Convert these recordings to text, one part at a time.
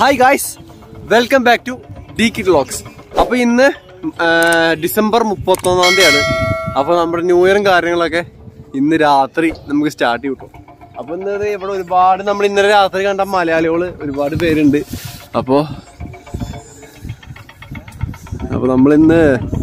Hi guys welcome back to the kid vlogs അപ്പൊ ഇന്ന് ആ, ഡിസംബർ മുപ്പത്തൊന്നാം തീയതിയാണ് അപ്പൊ നമ്മുടെ ന്യൂ ഇയറും കാര്യങ്ങളൊക്കെ ഇന്ന് രാത്രി നമുക്ക് സ്റ്റാർട്ട് കിട്ടും അപ്പൊ ഇന്ന് ദേ ഇവിടെ ഒരുപാട് നമ്മൾ ഇന്നലെ രാത്രി കണ്ട മലയാളികള് ഒരുപാട് പേരുണ്ട് അപ്പോ അപ്പൊ നമ്മളിന്ന്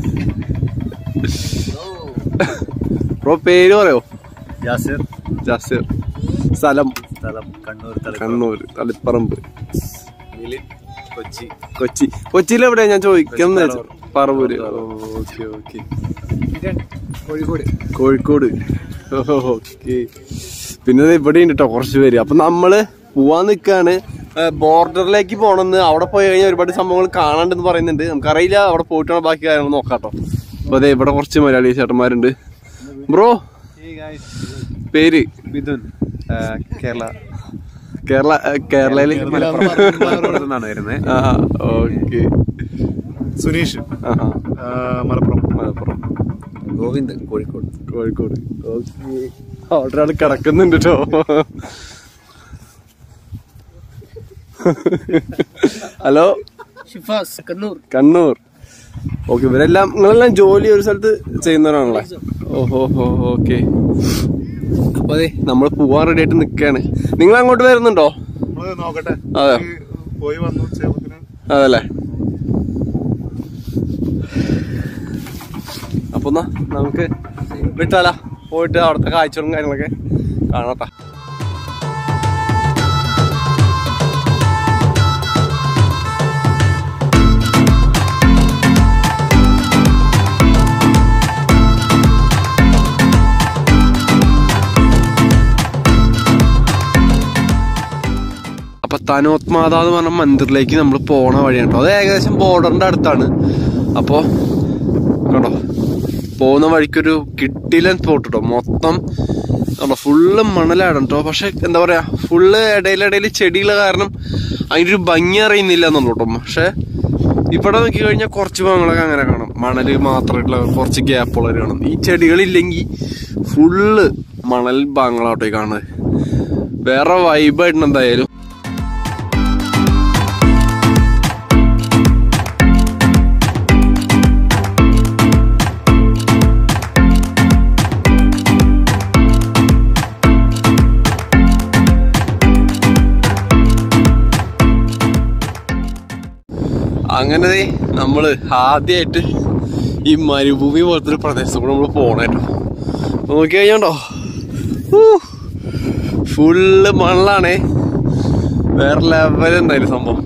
ബ്രോ പേര് പറയോ യാസിർ ജാസിർ സ്ഥലം സ്ഥലം കണ്ണൂർ തലപ്പുറം കണ്ണൂർ തളിപ്പറമ്പ് ഇതില് കൊച്ചി കൊച്ചി കൊച്ചിയിൽ എവിടെയാ ഞാൻ ചോദിക്കുന്നത് Paravur okay okay Kozhikode Kozhikode okay പിന്നെ ദേ ഇവിടെ ഉണ്ട് കേട്ടോ കുറച്ച് പേര് അപ്പൊ നമ്മള് പോവാൻ നിക്കാണ് ബോർഡറിലേക്ക് പോണെന്ന് അവിടെ പോയി കഴിഞ്ഞാൽ ഒരുപാട് സംഭവങ്ങൾ കാണാണ്ടെന്ന് പറയുന്നുണ്ട് നമുക്കറിയില്ല അവിടെ പോയിട്ടാണ് ബാക്കി കാര്യങ്ങൾ നോക്കാം കേട്ടോ അപ്പൊ അതെ ഇവിടെ കുറച്ച് മലയാളി ചേട്ടന്മാരുണ്ട് ബ്രോ പേര് മിഥുൻ കേരള കേരള കേരളയില് നിന്നാണ് വരുന്നത് ആ ഓക്കെ സുനീഷ് ആഹാ മലപ്പുറം മലപ്പുറം ഗോവിന്ദ് കോഴിക്കോട് കോഴിക്കോട് ഓക്കെ അവിടെ ഒരാൾ കിടക്കുന്നുണ്ട് കേട്ടോ ഹലോ ഷിഫാസ് കണ്ണൂർ കണ്ണൂർ ഓക്കെ ഇവരെല്ലാം നിങ്ങളെല്ലാം ജോലി ഒരു സ്ഥലത്ത് ചെയ്യുന്നവരാണല്ലേ ഓഹോ ഹോ ഓക്കെ അപ്പൊ അതെ നമ്മൾ പോവാൻ റെഡി ആയിട്ട് നിക്കാണ് നിങ്ങൾ അങ്ങോട്ട് വരുന്നുണ്ടോ നമ്മള് നോക്കട്ടെ അതെ ഈ പോയി വന്നു സേവത്തിന് അതല്ലേ അപ്പൊ എന്നാ നമുക്ക് വിട്ടാലാ പോയിട്ട് അവിടുത്തെ കാഴ്ചകളും കാര്യങ്ങളൊക്കെ കാണാട്ടാ അപ്പൊ തനോത്മാത എന്ന് പറഞ്ഞ മന്ദിറിലേക്ക് നമ്മൾ പോണ വഴിയാണ് കേട്ടോ അത് ഏകദേശം ബോർഡറിന്റെ അടുത്താണ് അപ്പോ കണ്ടോ പോകുന്ന വഴിക്കൊരു കിട്ടിലൻ സ്പോട്ട് കേട്ടോ മൊത്തം കണ്ടോ ഫുള്ള് മണലാണ് കേട്ടോ പക്ഷെ എന്താ പറയാ ഫുള്ള് ഇടയിലിടയിൽ ചെടികൾ കാരണം അതിൻ്റെ ഒരു ഭംഗി അറിയുന്നില്ല എന്നുള്ളൂ കേട്ടോ പക്ഷെ ഇവിടെ നോക്കി കഴിഞ്ഞാൽ കുറച്ച് ഭാഗങ്ങളൊക്കെ അങ്ങനെ കാണാം മണല് മാത്രമായിട്ടുള്ള കുറച്ച് ഗ്യാപ്പുള്ളവർ കാണും ഈ ചെടികളില്ലെങ്കിൽ ഫുള്ള് മണൽ ഭാഗങ്ങളാട്ടോ ഈ കാണുന്നത് വേറെ വൈബായിട്ടുണ്ട് എന്തായാലും അങ്ങനെ ദേ നമ്മള് ആദ്യമായിട്ട് ഈ മരുഭൂമി പോലത്തെ ഒരു പ്രദേശത്ത് കൂടെ നമ്മള് പോണേട്ടോ നോക്കി കഴിഞ്ഞോ ഫുള്ള് മണലാണേ വേറെ ലെവൽ എന്തായാലും സംഭവം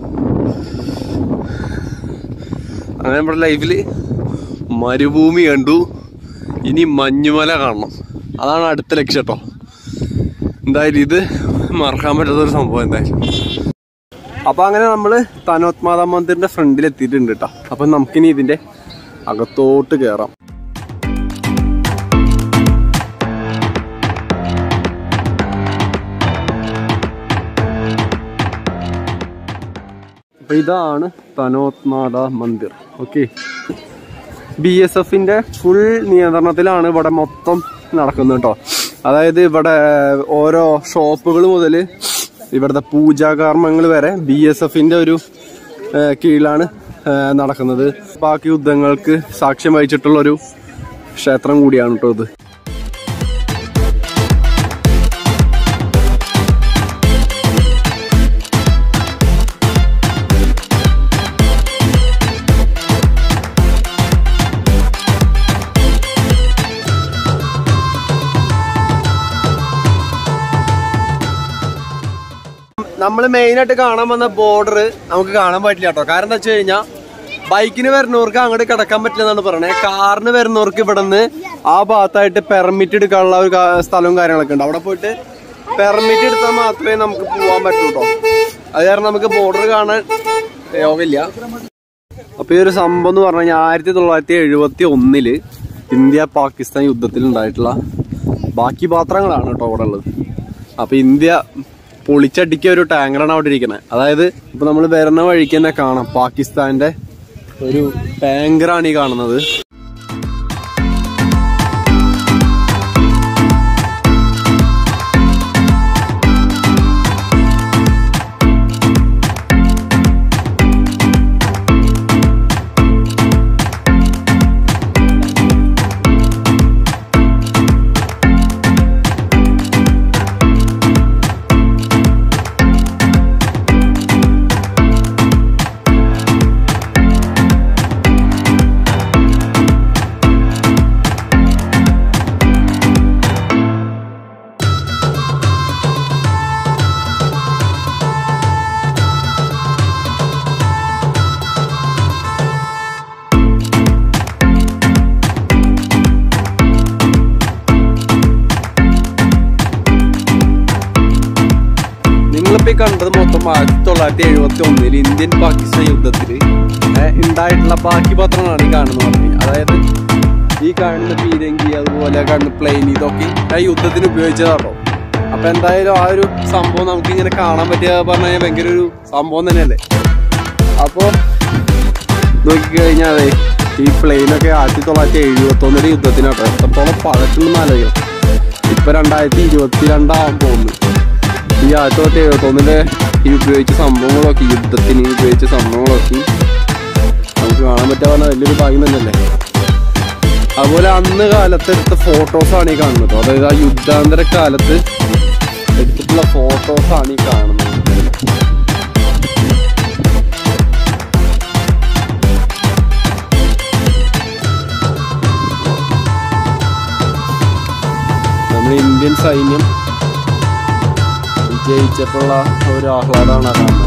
അങ്ങനെ നമ്മുടെ ലൈഫില് മരുഭൂമി കണ്ടു ഇനി മഞ്ഞുമല കാണണം അതാണ് അടുത്ത ലക്ഷ്യം കേട്ടോ എന്തായാലും ഇത് മറക്കാൻ പറ്റാത്തൊരു സംഭവം എന്തായാലും അപ്പൊ അങ്ങനെ നമ്മള് തനോത്മാത മന്ദിറിന്റെ ഫ്രണ്ടിൽ എത്തിയിട്ടുണ്ട് കേട്ടോ അപ്പൊ നമുക്കിനി ഇതിന്റെ അകത്തോട്ട് കേറാം അപ്പൊ ഇതാണ് തനോത്മാത മന്ദിർ ഓക്കെ ബി എസ് എഫിന്റെ ഫുൾ നിയന്ത്രണത്തിലാണ് ഇവിടെ മൊത്തം നടക്കുന്നത് കേട്ടോ അതായത് ഇവിടെ ഓരോ ഷോപ്പുകൾ മുതൽ ഇവിടുത്തെ പൂജാകർമ്മങ്ങൾ വരെ ബി എസ് എഫിന്റെ ഒരു ഏഹ്, കീഴിലാണ് ഏഹ്, നടക്കുന്നത് ബാക്കി യുദ്ധങ്ങൾക്ക് സാക്ഷ്യം വഹിച്ചിട്ടുള്ള ഒരു ക്ഷേത്രം കൂടിയാണ് കേട്ടോ ഇത് നമ്മൾ മെയിൻ ആയിട്ട് കാണാൻ വന്ന ബോർഡർ നമുക്ക് കാണാൻ പറ്റില്ല കേട്ടോ കാരണം എന്താ വെച്ച് കഴിഞ്ഞാൽ ബൈക്കിന് വരുന്നവർക്ക് അങ്ങോട്ട് കിടക്കാൻ പറ്റില്ല എന്നാണ് പറയുന്നത് കാറിന് വരുന്നവർക്ക് ഇവിടെ നിന്ന് ആ ഭാഗത്തായിട്ട് പെർമിറ്റ് എടുക്കാനുള്ള ഒരു കാ- സ്ഥലവും കാര്യങ്ങളൊക്കെ ഉണ്ട് അവിടെ പോയിട്ട് പെർമിറ്റ് എടുത്താൽ മാത്രമേ നമുക്ക് പോകാൻ പറ്റൂ കേട്ടോ അത് കാരണം നമുക്ക് ബോർഡർ കാണാൻ യോഗമില്ല അപ്പൊ ഈ ഒരു സംഭവം എന്ന് പറഞ്ഞു കഴിഞ്ഞാൽ ആയിരത്തി തൊള്ളായിരത്തി എഴുപത്തി ഒന്നില് ഇന്ത്യ പാകിസ്ഥാൻ യുദ്ധത്തിൽ ഉണ്ടായിട്ടുള്ള ബാക്കി പാത്രങ്ങളാണ് കേട്ടോ അവിടെ ഉള്ളത് അപ്പൊ ഇന്ത്യ പൊളിച്ചടിക്കിയ ഒരു ടാങ്കറാണ് അവിടെ ഇരിക്കുന്നത് അതായത് ഇപ്പൊ നമ്മൾ വരുന്ന വഴിക്ക് തന്നെ കാണാം പാകിസ്ഥാന്റെ ഒരു ടാങ്കറാണ് ഈ കാണുന്നത് നമ്മളിപ്പോ ഈ കണ്ടത് മൊത്തം ആയിരത്തി തൊള്ളായിരത്തി എഴുപത്തി ഒന്നിൽ ഇന്ത്യൻ പാകിസ്ഥാൻ യുദ്ധത്തിൽ ഉണ്ടായിട്ടുള്ള ബാക്കി പത്രങ്ങളാണ് ഈ കാണുന്നത് പറഞ്ഞു അതായത് ഈ കാണുന്ന പീരങ്കി അതുപോലെ കാണുന്ന പ്ലെയിൻ ഇതൊക്കെ ആ യുദ്ധത്തിന് ഉപയോഗിച്ചതാണോ അപ്പൊ എന്തായാലും ആ ഒരു സംഭവം നമുക്ക് ഇങ്ങനെ കാണാൻ പറ്റിയ പറഞ്ഞു കഴിഞ്ഞാൽ ഭയങ്കര ഒരു സംഭവം തന്നെയല്ലേ അപ്പോ നോക്കിക്കഴിഞ്ഞാൽ അതെ ഈ പ്ലെയിനൊക്കെ ആയിരത്തി തൊള്ളായിരത്തി എഴുപത്തി ഒന്നിലെ യുദ്ധത്തിനാട്ടോ എത്രത്തോളം പഴക്കണമെന്ന് ആലോചിക്കണം ഇപ്പൊ രണ്ടായിരത്തി ഇരുപത്തി രണ്ടാവാൻ പോകുന്നു ഈ ആയിരത്തി തൊള്ളായിരത്തി എഴുപത്തി ഒന്നിലെ ഈ ഉപയോഗിച്ച സംഭവങ്ങളൊക്കെ യുദ്ധത്തിന് ഉപയോഗിച്ച സംഭവങ്ങളൊക്കെ നമുക്ക് കാണാൻ പറ്റാ പറഞ്ഞാൽ വലിയൊരു ഭാഗ്യം തന്നെയല്ലേ അതുപോലെ അന്ന് കാലത്ത് എടുത്ത ഫോട്ടോസാണ് ഈ കാണുന്നത് അതായത് ആ യുദ്ധാന്തര കാലത്ത് എടുത്തിട്ടുള്ള ഫോട്ടോസാണ് ഈ കാണുന്നത് നമ്മുടെ ഇന്ത്യൻ സൈന്യം വിജയിച്ചപ്പോഴുള്ള ഒരു ആഹ്ലാദമാണ് ആ കാണുന്നത്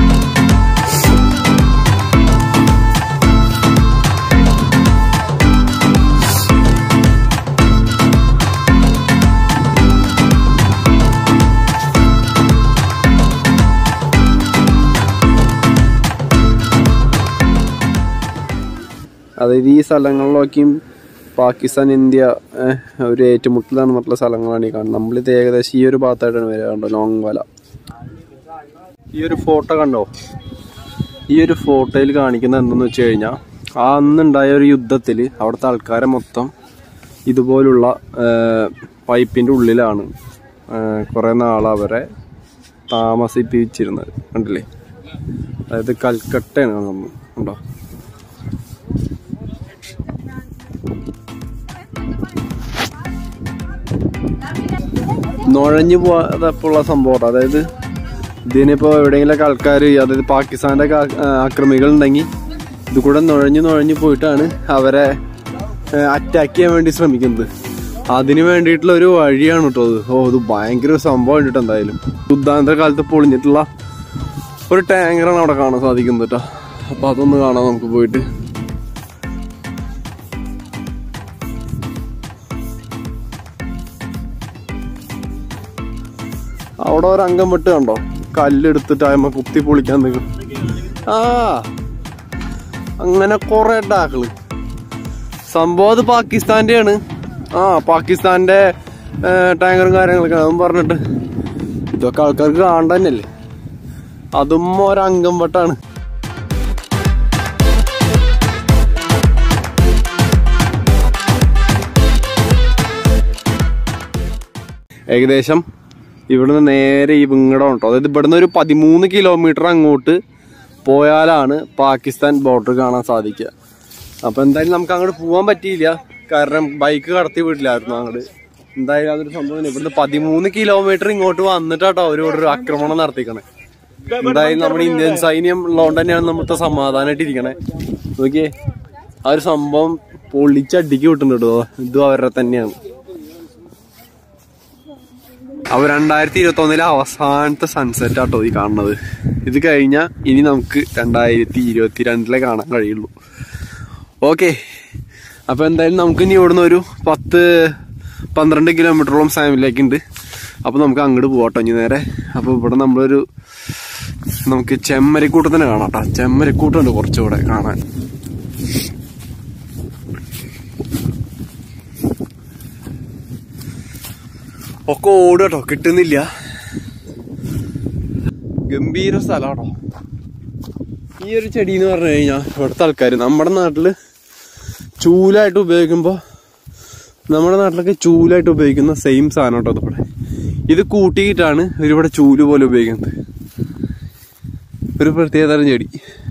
അതായത് ഈ സ്ഥലങ്ങളിലൊക്കെയും പാകിസ്ഥാൻ ഇന്ത്യ ഏഹ്, ഒരു ഏറ്റുമുട്ടലാണ് മറ്റുള്ള സ്ഥലങ്ങളാണ് ഈ കാണുന്നത് നമ്മളിത് ഏകദേശം ഈ ഒരു ഭാഗത്തായിട്ടാണ് വരിക കണ്ടോ ലോങ് വല ഈ ഒരു ഫോട്ടോ കണ്ടോ ഈ ഒരു ഫോട്ടോയിൽ കാണിക്കുന്നത് എന്തെന്ന് വെച്ച് കഴിഞ്ഞാൽ ആ അന്നുണ്ടായ ഒരു യുദ്ധത്തിൽ അവിടുത്തെ ആൾക്കാരെ മൊത്തം ഇതുപോലുള്ള പൈപ്പിൻ്റെ ഉള്ളിലാണ് കുറേ നാൾ അവരെ താമസിപ്പിച്ചിരുന്നത് കണ്ടില്ലേ അതായത് കൽക്കട്ടയാണ് നമ്മൾ ഉണ്ടോ നുഴഞ്ഞു പോകാതപ്പുള്ള സംഭവം അതായത് ഇതിനിപ്പോ എവിടെയെങ്കിലൊക്കെ ആൾക്കാർ അതായത് പാകിസ്ഥാന്റെ ആക്രമികൾ ഉണ്ടെങ്കിൽ ഇത് കൂടെ നുഴഞ്ഞു നുഴഞ്ഞു പോയിട്ടാണ് അവരെ അറ്റാക്ക് ചെയ്യാൻ വേണ്ടി ശ്രമിക്കുന്നത് അതിന് വേണ്ടിയിട്ടുള്ള ഒരു വഴിയാണ് കേട്ടോ അത് ഓ ഇത് ഭയങ്കര ഒരു സംഭവം കേട്ടോ എന്തായാലും യുദ്ധാന്തര കാലത്ത് പൊളിഞ്ഞിട്ടുള്ള ഒരു ടാങ്കറാണ് അവിടെ കാണാൻ സാധിക്കുന്നത് കേട്ടോ അപ്പൊ അതൊന്ന് കാണാം നമുക്ക് പോയിട്ട് അവിടെ ഒരു അംഗം വിട്ട് കണ്ടോ കല്ലെടുത്തിട്ട് അയമ്മ കുത്തി പൊളിക്കാൻ നിൽക്കും ആ അങ്ങനെ കുറെ ഡാക്കള് സംഭവം അത് പാകിസ്ഥാന്റെ ആണ് ആ പാകിസ്ഥാന്റെ ഏ, ടാങ്കറും കാര്യങ്ങളൊക്കെ അതും പറഞ്ഞിട്ട് ഇതൊക്കെ ആൾക്കാർക്ക് കാണണ്ട തന്നെയല്ലേ അതും ഒരംഗം വട്ടാണ് ഏകദേശം ഇവിടുന്ന് നേരെ ഈ വിങ്ങടം ഉണ്ടോ അതായത് ഇവിടുന്ന് ഒരു പതിമൂന്ന് കിലോമീറ്റർ അങ്ങോട്ട് പോയാലാണ് പാകിസ്ഥാൻ ബോർഡർ കാണാൻ സാധിക്കുക അപ്പൊ എന്തായാലും നമുക്ക് അങ്ങോട്ട് പോകാൻ പറ്റിയില്ല കാരണം ബൈക്ക് കടത്തി വിട്ടില്ലായിരുന്നു അങ്ങോട്ട് എന്തായാലും അതൊരു സംഭവം തന്നെ. ഇവിടുന്ന് പതിമൂന്ന് കിലോമീറ്റർ ഇങ്ങോട്ട് വന്നിട്ടാട്ടോ അവരോട് ഒരു ആക്രമണം നടത്തിക്കണേ എന്തായാലും നമ്മുടെ ഇന്ത്യൻ സൈന്യം ഉള്ളതുകൊണ്ട് തന്നെയാണ് നമ്മുടെ സമാധാനമായിട്ട് ഇരിക്കണേ നോക്കിയേ ആ ഒരു സംഭവം പൊളിച്ചടിക്ക് വിട്ടുന്നുണ്ട് കേട്ടോ ഇതും അവരുടെ തന്നെയാണ് അപ്പൊ രണ്ടായിരത്തി ഇരുപത്തി ഒന്നിലെ അവസാനത്തെ സൺസെറ്റ് ആട്ടോ ഈ കാണുന്നത് ഇത് കഴിഞ്ഞാൽ ഇനി നമുക്ക് രണ്ടായിരത്തി ഇരുപത്തി രണ്ടിലെ കാണാൻ കഴിയുള്ളൂ ഓക്കെ അപ്പൊ എന്തായാലും നമുക്ക് ഇനി ഇവിടുന്ന് ഒരു പത്ത് പന്ത്രണ്ട് കിലോമീറ്ററോളം സാമിലേക്ക് ഉണ്ട് അപ്പൊ നമുക്ക് അങ്ങോട്ട് പോകട്ടോ ഇനി നേരെ അപ്പൊ ഇവിടെ നമ്മളൊരു നമുക്ക് ചെമ്മരിക്കൂട്ടത്തിന് കാണാം കേട്ടോ ചെമ്മരിക്കൂട്ടുണ്ട് കുറച്ചുകൂടെ കാണാൻ ഒക്കെ ഓടുക കേട്ടോ കിട്ടുന്നില്ല ഗംഭീര സ്ഥലമാണോ ഈ ഒരു ചെടി എന്ന് പറഞ്ഞു കഴിഞ്ഞാൽ ഇവിടുത്തെ ആൾക്കാർ നമ്മുടെ നാട്ടില് ചൂലായിട്ട് ഉപയോഗിക്കുമ്പോ നമ്മുടെ നാട്ടിലൊക്കെ ചൂലായിട്ട് ഉപയോഗിക്കുന്ന സെയിം സാധനം കേട്ടോ ഇവിടെ ഇത് കൂട്ടിയിട്ടാണ് ഇവരിവിടെ ചൂല് പോലെ ഉപയോഗിക്കുന്നത് ഒരു പ്രത്യേക തരം ചെടി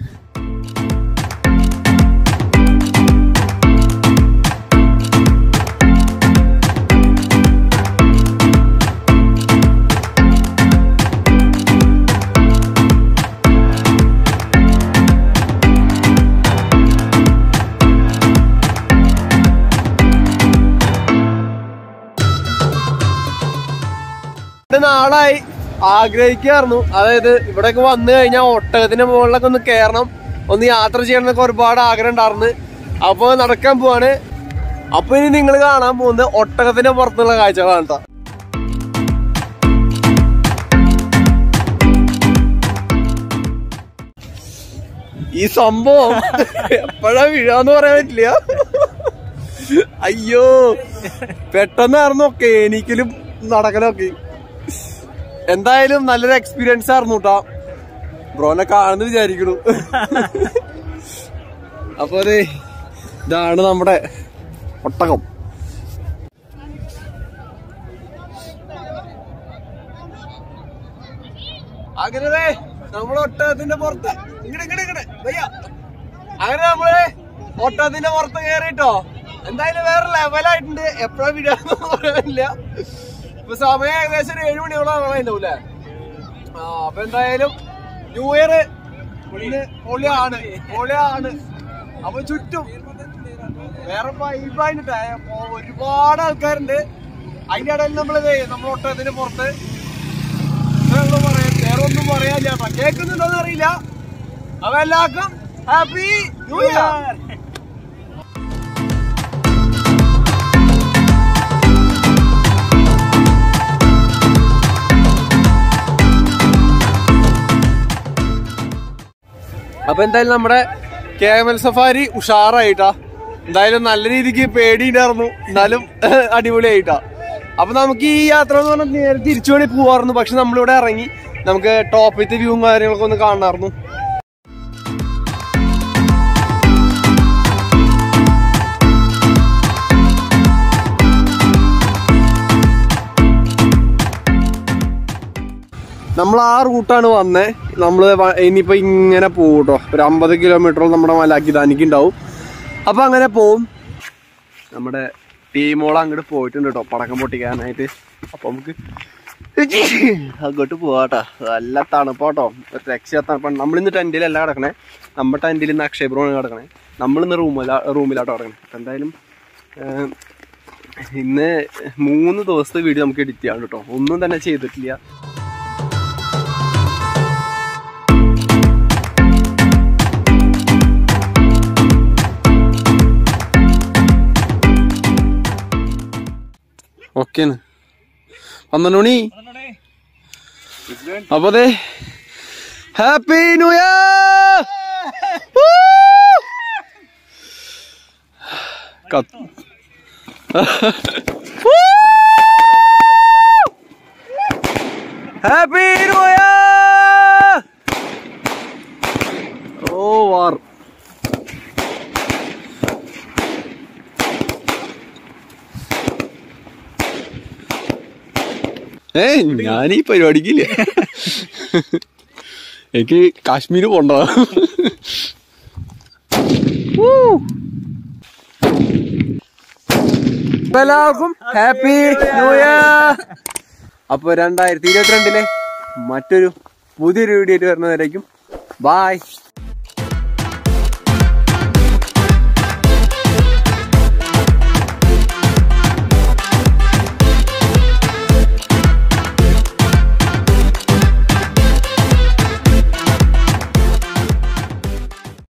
ഇത് നാളായി ആഗ്രഹിക്കായിരുന്നു അതായത് ഇവിടേക്ക് വന്നു കഴിഞ്ഞാൽ ഒട്ടകത്തിന്റെ മുകളിലൊക്കെ ഒന്ന് കയറണം ഒന്ന് യാത്ര ചെയ്യണം എന്നൊക്കെ ഒരുപാട് ആഗ്രഹം ഉണ്ടായിരുന്നു അപ്പൊ നടക്കാൻ പോവാണ് അപ്പൊ ഇനി നിങ്ങൾ കാണാൻ പോകുന്നത് ഒട്ടകത്തിന്റെ പുറത്തുള്ള കാഴ്ചകളാണ് കേട്ടോ ഈ സംഭവം എപ്പോഴാ വീഴാന്ന് പറയാൻ പറ്റില്ല അയ്യോ പെട്ടെന്നായിരുന്നു ഒക്കെ എനിക്കലും നടക്കലൊക്കെ എന്തായാലും നല്ലൊരു എക്സ്പീരിയൻസ് ആയിരുന്നു കേട്ടോ ബ്രോനെ കാണുന്നു വിചാരിക്കണു അപ്പൊ അതെ ഇതാണ് നമ്മുടെ ഒട്ടകം അങ്ങനെ നമ്മള് ഒട്ടകത്തിന്റെ പുറത്ത് ഇങ്ങടെ ഇങ്ങടെ ഇങ്ങടെ വയ്യ അങ്ങനെ നമ്മള് ഒട്ടകത്തിന്റെ പുറത്ത് കയറിട്ടോ എന്തായാലും വേറെ ലെവലായിട്ടുണ്ട് എപ്പോഴാ വിടാന്ന് പറയാനില്ല ഇപ്പൊ സമയം ഏകദേശം ഒരു ഏഴ് മണിയോളം ഉണ്ടാവൂലേ ആ അപ്പൊ എന്തായാലും ന്യൂ ഇയർ പൊളിയാണ് പൊളിയാണ് അപ്പൊ ചുറ്റും വേറെ വൈബായിട്ട് ഒരുപാട് ആൾക്കാരുണ്ട് അതിന്റെ ഇടയിൽ നമ്മളിത് നമ്മൾ ഒട്ടകത്തിന്റെ പുറത്ത് ഇത്രയുള്ളൂ പറയാൻ. വേറെ ഒന്നും പറയാനില്ല കേട്ടോ കേൾക്കുന്നുണ്ടോന്ന് അറിയില്ല അപ്പൊ എല്ലാവർക്കും ഹാപ്പി ന്യൂ ഇയർ അപ്പൊ എന്തായാലും നമ്മുടെ കെ എം എൽ സഫാരി ഉഷാറായിട്ടാ എന്തായാലും നല്ല രീതിക്ക് പേടിയുണ്ടായിരുന്നു എന്നാലും അടിപൊളിയായിട്ടാ അപ്പൊ നമുക്ക് ഈ യാത്ര എന്ന് പറഞ്ഞാൽ നേരെ തിരിച്ചു വേണ്ടി പോവാറുന്നു പക്ഷെ നമ്മളിവിടെ ഇറങ്ങി നമുക്ക് ടോപ്പിത്തെ വ്യൂവും കാര്യങ്ങളൊക്കെ ഒന്ന് കാണാറുന്നു നമ്മൾ ആ റൂട്ടാണ് വന്നേ നമ്മള് വ- ഇനിയിപ്പോ ഇങ്ങനെ പോകും കേട്ടോ ഒരു അമ്പത് കിലോമീറ്ററോളം നമ്മുടെ മലാക്കിദാനിക്ക് ഉണ്ടാവും അപ്പൊ അങ്ങനെ പോവും നമ്മുടെ ടീമോൾ അങ്ങോട്ട് പോയിട്ടുണ്ട് കേട്ടോ പടക്കം പൊട്ടിക്കാനായിട്ട് അപ്പൊ നമുക്ക് അങ്ങോട്ട് പോവാട്ടോ നല്ല തണുപ്പാട്ടോ ഒരു രക്ഷ തണുപ്പാണ് നമ്മളിന്ന് ടെന്റിലല്ല കിടക്കണേ നമ്മുടെ ടെന്റിൽ ഇന്ന് അക്ഷയപുരമാണ് കിടക്കണേ നമ്മളിന്ന് റൂമിലാ റൂമിലാട്ടോ കിടക്കണേ അപ്പൊ എന്തായാലും ഏഹ്, ഇന്ന് മൂന്ന് ദിവസത്തെ വീഡിയോ നമുക്ക് എഡിറ്റ് ചെയ്യാം കേട്ടോ ഒന്നും തന്നെ ചെയ്തിട്ടില്ല ഓക്കേന്ന് പന്ത്രണ്ട് മണി അപ്പൊ അതെ happy new year happy new year ഓ വാർ ഏ ഞാൻ ഈ പരിപാടിക്കില്ല എനിക്ക് കാശ്മീര് പോണ്ട എല്ലാവർക്കും ഹാപ്പി ന്യൂ ഇയർ അപ്പൊ രണ്ടായിരത്തി ഇരുപത്തിരണ്ടിലെ മറ്റൊരു പുതിയൊരു വീഡിയോ ആയിട്ട് വരുന്നവരേക്കും ബായ്